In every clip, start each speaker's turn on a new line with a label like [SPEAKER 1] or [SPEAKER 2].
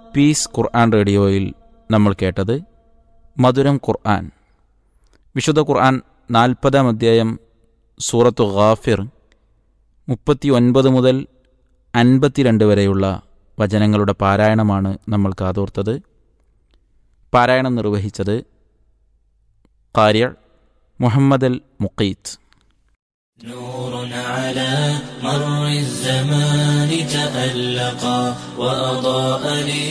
[SPEAKER 1] piece ഖുർആൻ റേഡിയോയിൽ നമ്മൾ കേട്ടത് മധുരം ഖുർആൻ വിശുദ്ധ ഖുർആൻ നാൽപ്പതാം അധ്യായം സൂറത്തു ഗാഫിർ മുപ്പത്തി ഒൻപത് മുതൽ അൻപത്തിരണ്ട് വരെയുള്ള വചനങ്ങളുടെ പാരായണമാണ് നമ്മൾ കാതോർത്തത് പാരായണം നിർവഹിച്ചത് കാര്യ മുഹമ്മദ് അൽ മുഖീത്ത്
[SPEAKER 2] نور على مر الزمان تألقا وأضاء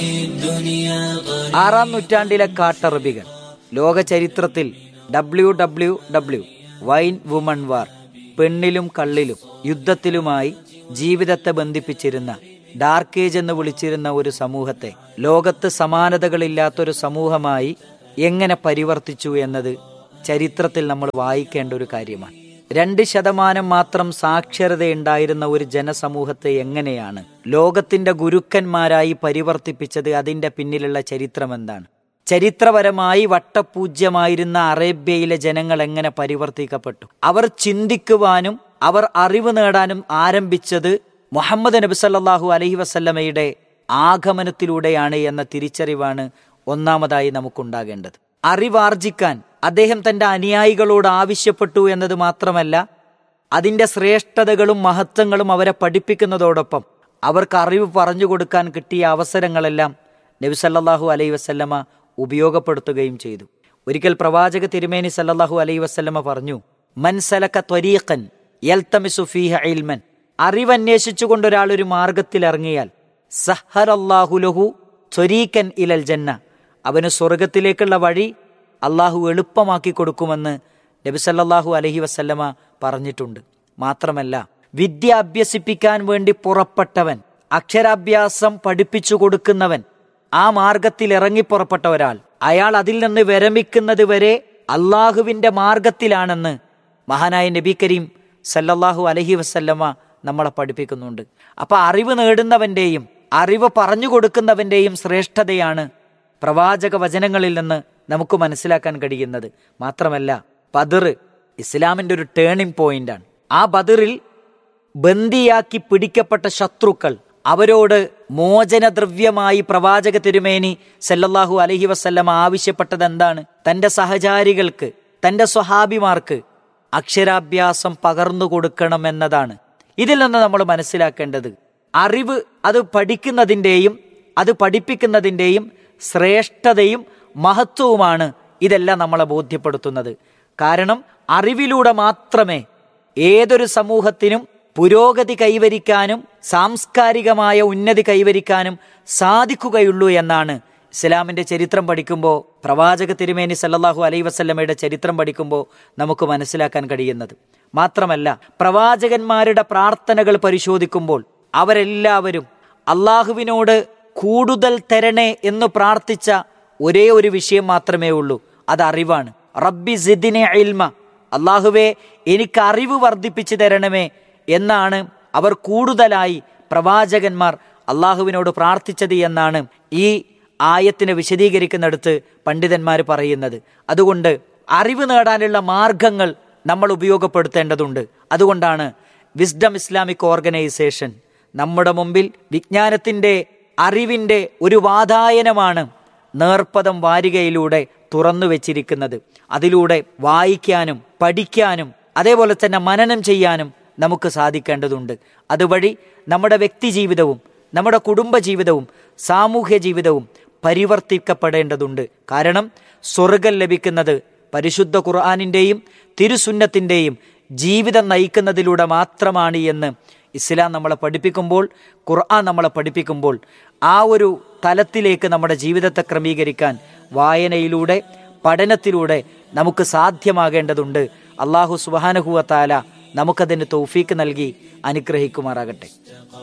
[SPEAKER 2] للدنيا طريقا
[SPEAKER 3] ആറാം നൂറ്റാണ്ടിലെ കാട്ടറബികൾ ലോക ചരിത്രത്തിൽ W W W wine woman war പെണ്ണിലും കള്ളിലും യുദ്ധത്തിലുമായി ജീവിതത്തെ ബന്ധിപ്പിച്ചിരുന്ന ഡാർക്ക് ഏജ് എന്ന് വിളിച്ചിരുന്ന ഒരു സമൂഹത്തെ ലോകത്ത് സമാനതകളില്ലാത്തൊരു സമൂഹമായി എങ്ങനെ പരിവർത്തിച്ചു എന്നത് ചരിത്രത്തിൽ നമ്മൾ വായിക്കേണ്ട ഒരു കാര്യമാണ് രണ്ട് ശതമാനം മാത്രം സാക്ഷരതയുണ്ടായിരുന്ന ഒരു ജനസമൂഹത്തെ എങ്ങനെയാണ് ലോകത്തിന്റെ ഗുരുക്കന്മാരായി പരിവർത്തിപ്പിച്ചത് അതിന്റെ പിന്നിലുള്ള ചരിത്രം എന്താണ് ചരിത്രപരമായി വട്ടപൂജ്യമായിരുന്ന അറേബ്യയിലെ ജനങ്ങൾ എങ്ങനെ പരിവർത്തിക്കപ്പെട്ടു അവർ ചിന്തിക്കുവാനും അവർ അറിവ് നേടാനും ആരംഭിച്ചത് മുഹമ്മദ് നബി സല്ലല്ലാഹു അലൈഹി വസല്ലമയുടെ ആഗമനത്തിലൂടെയാണ് എന്ന തിരിച്ചറിവാണ് ഒന്നാമതായി നമുക്കുണ്ടാകേണ്ടത് അറിവാർജിക്കാൻ അദ്ദേഹം തന്റെ അനുയായികളോട് ആവശ്യപ്പെട്ടു എന്നത് മാത്രമല്ല അതിന്റെ ശ്രേഷ്ഠതകളും മഹത്വങ്ങളും അവരെ പഠിപ്പിക്കുന്നതോടൊപ്പം അവർക്ക് അറിവ് പറഞ്ഞു കൊടുക്കാൻ കിട്ടിയ അവസരങ്ങളെല്ലാം നബി സല്ലല്ലാഹു അലൈഹി വസല്ലമ ഉപയോഗപ്പെടുത്തുകയും ചെയ്തു ഒരിക്കൽ പ്രവാചക തിരുമേനി സല്ലല്ലാഹു അലൈഹി വസല്ലമ പറഞ്ഞു മൻസലക ത്വരീഖൻ യൽതമിസു ഫീഹ ഇൽമൻ അറിവന്വേഷിച്ചുകൊണ്ട് ഒരാൾ ഒരു മാർഗത്തിൽ ഇറങ്ങിയാൽ സഹറല്ലാഹു ലഹു ത്വരീക്കൻ ഇലൽ ജന്ന അവന് സ്വർഗത്തിലേക്കുള്ള വഴി അള്ളാഹു എളുപ്പമാക്കി കൊടുക്കുമെന്ന് നബി സല്ലല്ലാഹു അലൈഹി വസല്ലമ പറഞ്ഞിട്ടുണ്ട് മാത്രമല്ല വിദ്യ അഭ്യസിപ്പിക്കാൻ വേണ്ടി പുറപ്പെട്ടവൻ അക്ഷരാഭ്യാസം പഠിപ്പിച്ചു കൊടുക്കുന്നവൻ ആ മാർഗത്തിൽ ഇറങ്ങി പുറപ്പെട്ട ഒരാൾ അയാൾ അതിൽ നിന്ന് വിരമിക്കുന്നത് വരെ അള്ളാഹുവിന്റെ മാർഗത്തിലാണെന്ന് മഹാനായ നബി കരീം സല്ലല്ലാഹു അലഹി വസല്ലമ നമ്മളെ പഠിപ്പിക്കുന്നുണ്ട് അപ്പൊ അറിവ് നേടുന്നവന്റെയും അറിവ് പറഞ്ഞു കൊടുക്കുന്നവന്റെയും ശ്രേഷ്ഠതയാണ് പ്രവാചക വചനങ്ങളിൽ നിന്ന് നമുക്ക് മനസ്സിലാക്കാൻ കഴിയുന്നത് മാത്രമല്ല ബദർ ഇസ്ലാമിന്റെ ഒരു ടേണിംഗ് പോയിന്റാണ് ആ ബദറിൽ ബന്ദിയാക്കി പിടിക്കപ്പെട്ട ശത്രുക്കൾ അവരോട് മോചനദ്രവ്യമായി പ്രവാചക തിരുമേനി സല്ലല്ലാഹു അലഹി വസല്ലമ ആവശ്യപ്പെട്ടത് എന്താണ് തന്റെ സഹചാരികൾക്ക് തന്റെ സ്വഹാബിമാർക്ക് അക്ഷരാഭ്യാസം പകർന്നു കൊടുക്കണം എന്നതാണ് ഇതിൽ നിന്ന് നമ്മൾ മനസ്സിലാക്കേണ്ടത് അറിവ് അത് പഠിക്കുന്നതിൻ്റെയും അത് പഠിപ്പിക്കുന്നതിൻ്റെയും ശ്രേഷ്ഠതയും മഹത്വവുമാണ് ഇതെല്ലാം നമ്മളെ ബോധ്യപ്പെടുത്തുന്നത് കാരണം അറിവിലൂടെ മാത്രമേ ഏതൊരു സമൂഹത്തിനും പുരോഗതി കൈവരിക്കാനും സാംസ്കാരികമായ ഉന്നതി കൈവരിക്കാനും സാധിക്കുകയുള്ളൂ എന്നാണ് ഇസ്ലാമിന്റെ ചരിത്രം പഠിക്കുമ്പോൾ പ്രവാചക തിരുമേനി സല്ലല്ലാഹു അലൈ വസല്ലമയുടെ ചരിത്രം പഠിക്കുമ്പോൾ നമുക്ക് മനസ്സിലാക്കാൻ കഴിയുന്നത് മാത്രമല്ല പ്രവാചകന്മാരുടെ പ്രാർത്ഥനകൾ പരിശോധിക്കുമ്പോൾ അവരെല്ലാവരും അള്ളാഹുവിനോട് കൂടുതൽ തരണേ എന്ന് പ്രാർത്ഥിച്ച ഒരേ ഒരു വിഷയം മാത്രമേ ഉള്ളൂ അത് അറിവാണ് റബ്ബി സിദിനെ ഇൽമ അള്ളാഹുവെ എനിക്ക് അറിവ് വർദ്ധിപ്പിച്ചു തരണമേ എന്നാണ് അവർ കൂടുതലായി പ്രവാചകന്മാർ അള്ളാഹുവിനോട് പ്രാർത്ഥിച്ചത് എന്നാണ് ഈ ആയത്തിനെ വിശദീകരിക്കുന്നിടത്ത് പണ്ഡിതന്മാർ പറയുന്നത് അതുകൊണ്ട് അറിവ് നേടാനുള്ള മാർഗങ്ങൾ നമ്മൾ ഉപയോഗപ്പെടുത്തേണ്ടതുണ്ട് അതുകൊണ്ടാണ് വിസ്ഡം ഇസ്ലാമിക് ഓർഗനൈസേഷൻ നമ്മുടെ മുമ്പിൽ വിജ്ഞാനത്തിന്റെ അറിവിന്റെ ഒരു വാതായനമാണ് നേർപ്പദം വാരികയിലൂടെ തുറന്നു വെച്ചിരിക്കുന്നത് അതിലൂടെ വായിക്കാനും പഠിക്കാനും അതേപോലെ തന്നെ മനനം ചെയ്യാനും നമുക്ക് സാധിക്കേണ്ടതുണ്ട് അതുവഴി നമ്മുടെ വ്യക്തി ജീവിതവും നമ്മുടെ കുടുംബ ജീവിതവും സാമൂഹ്യ ജീവിതവും പരിവർത്തിക്കപ്പെടേണ്ടതുണ്ട് കാരണം സ്വർഗം ലഭിക്കുന്നത് പരിശുദ്ധ ഖുർആാനിൻ്റെയും തിരുസുന്നത്തിൻ്റെയും ജീവിതം നയിക്കുന്നതിലൂടെ മാത്രമാണ് എന്ന് ഇസ്ലാം നമ്മളെ പഠിപ്പിക്കുമ്പോൾ ഖുർആൻ നമ്മളെ പഠിപ്പിക്കുമ്പോൾ ആ ഒരു തലത്തിലേക്ക് നമ്മുടെ ജീവിതത്തെ ക്രമീകരിക്കാൻ വായനയിലൂടെ പഠനത്തിലൂടെ നമുക്ക് സാധ്യമാകേണ്ടതുണ്ട് അള്ളാഹു സുബാനഹുവ താല നമുക്കതിന് തൗഫീക്ക് നൽകി അനുഗ്രഹിക്കുമാറാകട്ടെ